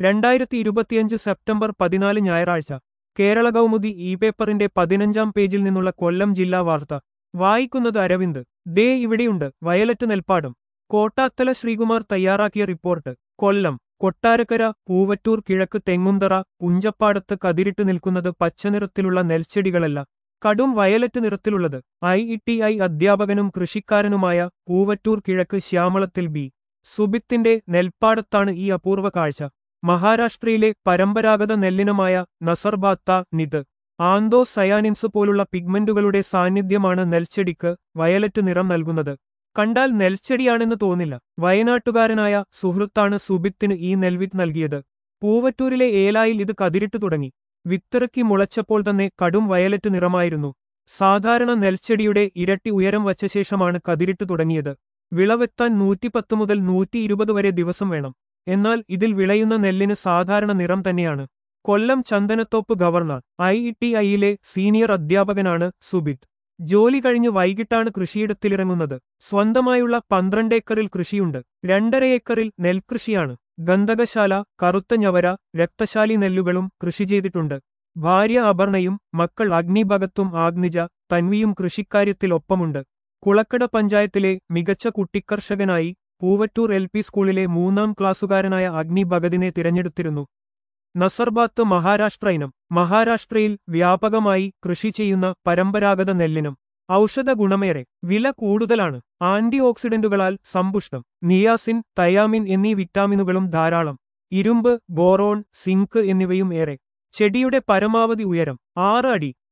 രണ്ടായിരത്തി ഇരുപത്തിയഞ്ച് സെപ്റ്റംബർ പതിനാല് ഞായറാഴ്ച കേരള കൗമുദി ഇ പേപ്പറിന്റെ പതിനഞ്ചാം പേജിൽ നിന്നുള്ള കൊല്ലം ജില്ലാ വാർത്ത വായിക്കുന്നത് അരവിന്ദ് ദേ ഇവിടെയുണ്ട് വയലറ്റ് നെൽപ്പാടം കോട്ടാത്തല ശ്രീകുമാർ തയ്യാറാക്കിയ റിപ്പോർട്ട് കൊല്ലം കൊട്ടാരക്കര പൂവറ്റൂർ കിഴക്ക് തെങ്ങുന്തറ പുഞ്ചപ്പാടത്ത് കതിരിട്ട് നിൽക്കുന്നത് പച്ചനിറത്തിലുള്ള നെൽച്ചെടികളല്ല കടും വയലറ്റ് നിറത്തിലുള്ളത് ഐ ഇ ടി ഐ അധ്യാപകനും കൃഷിക്കാരനുമായ പൂവറ്റൂർ കിഴക്ക് ശ്യാമളത്തിൽ ബി സുബിത്തിന്റെ നെൽപ്പാടത്താണ് ഈ അപൂർവ കാഴ്ച മഹാരാഷ്ട്രയിലെ പരമ്പരാഗത നെല്ലിനമായ നസർബാത്ത നിത് ആന്തോ സയാനിൻസ് പോലുള്ള പിഗ്മെന്റുകളുടെ സാന്നിധ്യമാണ് നെൽച്ചെടിക്ക് വയലറ്റ് നിറം നൽകുന്നത് കണ്ടാൽ നെൽച്ചെടിയാണെന്ന് തോന്നില്ല വയനാട്ടുകാരനായ സുഹൃത്താണ് സുബിത്തിന് ഈ നെൽവിത്ത് നൽകിയത് പൂവറ്റൂരിലെ ഏലായിൽ ഇത് കതിരിട്ടു തുടങ്ങി വിത്തിറക്കി മുളച്ചപ്പോൾ തന്നെ കടും വയലറ്റ് നിറമായിരുന്നു സാധാരണ നെൽച്ചെടിയുടെ ഇരട്ടി ഉയരം വച്ച ശേഷമാണ് കതിരിട്ടു തുടങ്ങിയത് വിളവെത്താൻ നൂറ്റിപ്പത്ത് മുതൽ നൂറ്റി ഇരുപത് വരെ ദിവസം വേണം എന്നാൽ ഇതിൽ വിളയുന്ന നെല്ലിന് സാധാരണ നിറം തന്നെയാണ് Kollam Chandanathoppu governor I E T ഐയിലെ സീനിയർ അധ്യാപകനാണ് സുബിത് ജോലി കഴിഞ്ഞ് വൈകിട്ടാണ് കൃഷിയിടത്തിലിറങ്ങുന്നത് സ്വന്തമായുള്ള പന്ത്രണ്ട് ഏക്കറിൽ കൃഷിയുണ്ട് രണ്ടര ഏക്കറിൽ നെൽകൃഷിയാണ് ഗന്ധകശാല കറുത്ത ഞവര രക്തശാലി നെല്ലുകളും കൃഷി ചെയ്തിട്ടുണ്ട് ഭാര്യ അപർണയും മക്കൾ അഗ്നിഭഗത്തും ആഗ്നിജ തൻവിയും കൃഷിക്കാര്യത്തിൽ ഒപ്പമുണ്ട് കുളക്കട പഞ്ചായത്തിലെ മികച്ച കുട്ടിക്കർഷകനായി പൂവറ്റൂർ എൽ പി സ്കൂളിലെ മൂന്നാം ക്ലാസ്സുകാരനായ അഗ്നിഭഗതിനെ തിരഞ്ഞെടുത്തിരുന്നു നസർബാത്ത് മഹാരാഷ്ട്ര ഇനം മഹാരാഷ്ട്രയിൽ വ്യാപകമായി കൃഷി ചെയ്യുന്ന പരമ്പരാഗത നെല്ലിനം ഔഷധ ഗുണമേറെ വില കൂടുതലാണ് ആന്റി ഓക്സിഡന്റുകളാൽ സമ്പുഷ്ടം നിയാസിൻ തയാമിൻ എന്നീ വിറ്റാമിനുകളും ധാരാളം ഇരുമ്പ് ബോറോൺ സിങ്ക് എന്നിവയും ഏറെ ചെടിയുടെ പരമാവധി ഉയരം ആറ് അടി